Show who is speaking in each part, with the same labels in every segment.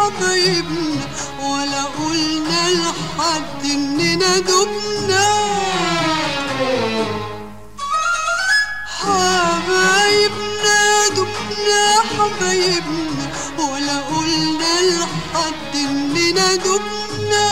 Speaker 1: حبايبنا ولا قلنا لحد اننا دبنا حبايبنا دبنا حبايبنا ولا قلنا لحد اننا دبنا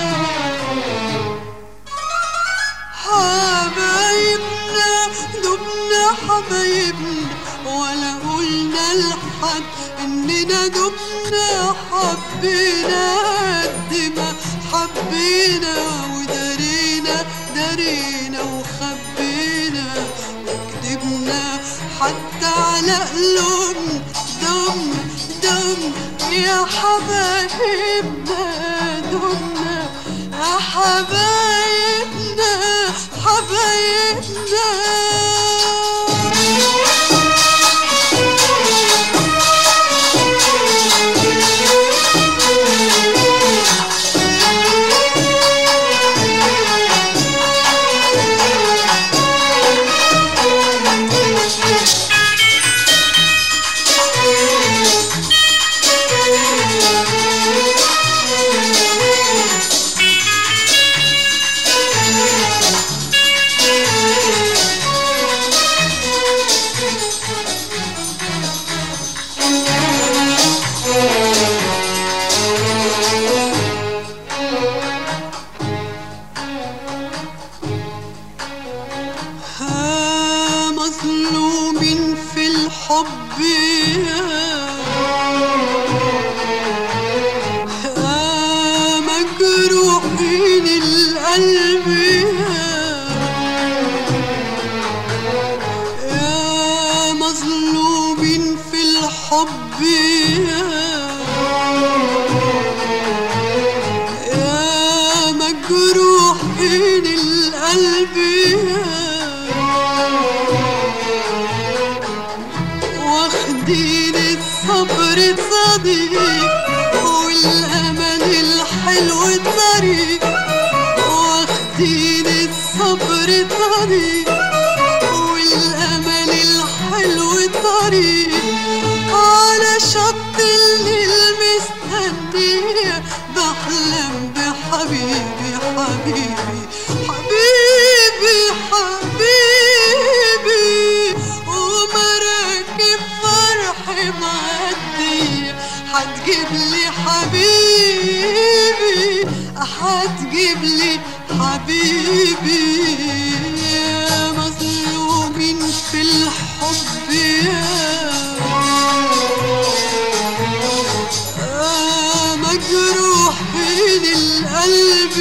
Speaker 1: حبايبنا دبنا حبايبنا ولا قلنا لحد اننا دبنا حبينا قد ما حبينا ودارينا دارينا وخبينا وكدبنا حتى على قلوبنا دم دم يا حبايبنا دمنا يا حبايبنا حبايبنا ها مظلومين في الحب ها مجروحين القلب يا مظلومين في الحب يا مجروحين القلب واخدين الصبر صديق والأمل الحلو طريق واخدين الصبر طريق والأمل الحلو طريق على شط الليل مستنية بحلم بحبيبي حبيبي حبيبي حبيبي ومراكب فرح معدية هتجيب لي حبيبي هتجيب لي حبيبي يا مظلومين في الحب يا مجروحين القلب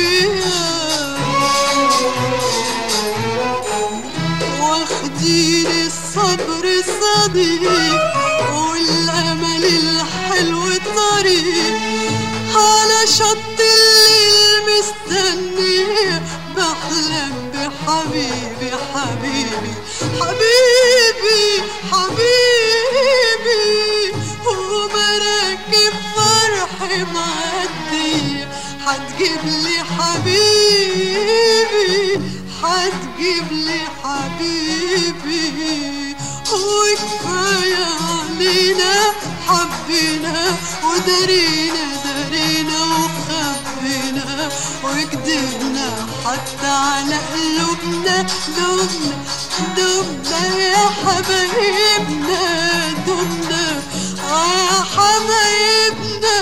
Speaker 1: واخدين الصبر صديق والامل الحلو طريق على شط الليل مستنيه بحلم بحبيبي حبيبي حبيبي حبيبي ومراكب فرح معدية هتجيب لي حبيبي هتجيب لي حبيبي وكفاية علينا حبينا ودارينا دارينا وخبينا وكدبنا حتى على قلوبنا دمنا دمنا يا حبايبنا دمنا آه يا حبايبنا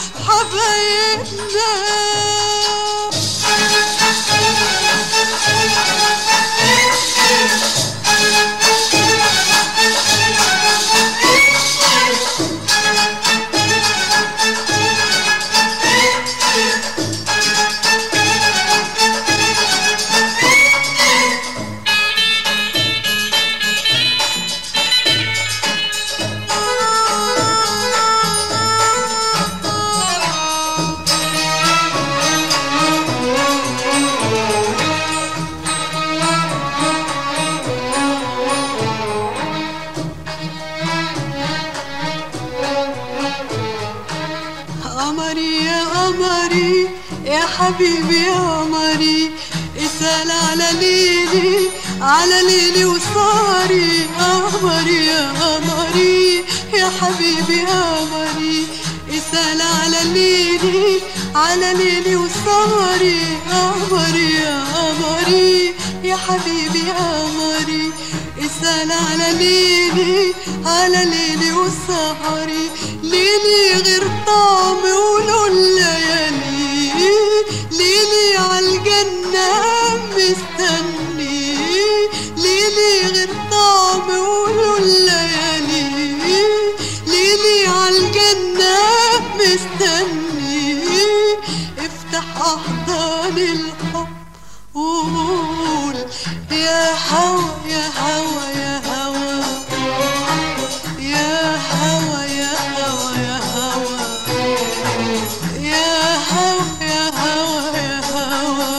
Speaker 1: حبايبنا قمري يا قمري يا حبيبي يا قمري اسأل على ليلي على ليلي وصاري قمري يا قمري يا حبيبي يا قمري اسأل اسأل على ليلي على ليلي وسهري قمري يا قمري يا حبيبي يا قمري اسأل على ليلي على ليلي وسهري ليلي غير طعم ولون ليالي ليلي عالجنة مستني ليلي غير طعم ولون ليالي ليلي عالجنة مستني افتح احضان الحب وقول يا هوى يا هوى يا هوى يا هوى يا هوى يا هوى يا هوى يا هوى يا هوى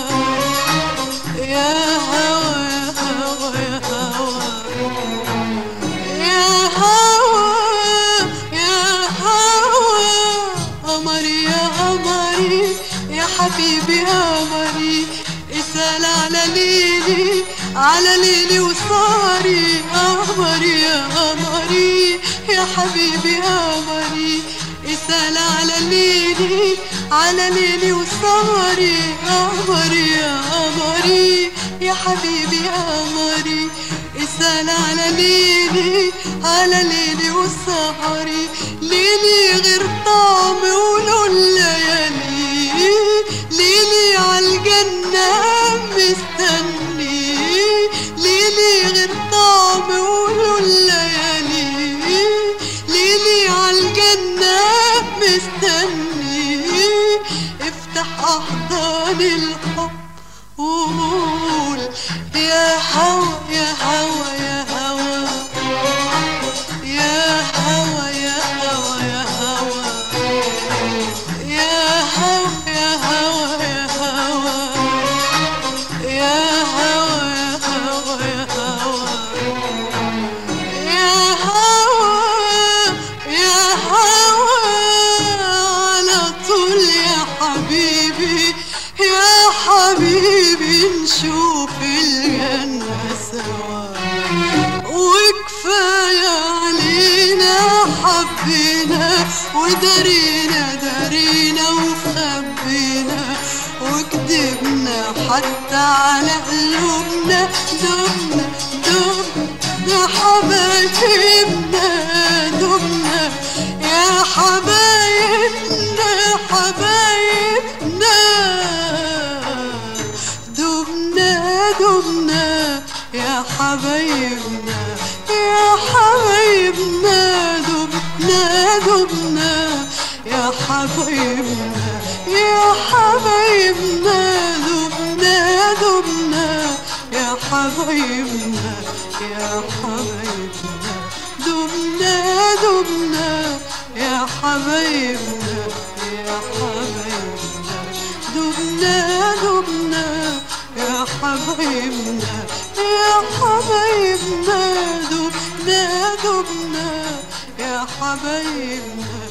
Speaker 1: يا هوى يا هوى يا هوى يا هوى يا هوى قمري يا قمري يا حبيبي يا قمري اسأل على ليلي على ليلي وصاري قمري يا قمري يا حبيبي يا قمري اسأل على ليلي على ليلي وصاري قمري يا قمري يا حبيبي يا قمري اسأل على ليلي على ليلي وسهري ليلي غير طعم ولون ليالي ليلي عالجنة مستني ليلي غير طعم ولون ليالي ليلي عالجنة مستني افتح احضان الحب وقول يا هوى يا هوى يا هوى يا هوى يا هوى يا هوى يا هوى يا هوى يا هوى يا هوى يا هوى يا هوى يا هوى على طول يا حبيبي يا حبيبي نشوف الجنة سوا وكفاية علينا حبينا ودارينا دارينا وخبينا وكدبنا حتى على قلوبنا دمنا دمنا حبايبنا دمنا يا حبايبنا حبايبنا دمنا دمنا يا حبايبنا يا حبايبنا دمنا دمنا يا حبايبنا يا حبايبنا دمنا دمنا يا حبايبنا يا حبايبنا دمنا دمنا يا حبايبنا يا حبايبنا دمنا دمنا يا حبايبنا يا حبايبنا دمنا دمنا يا حبايبنا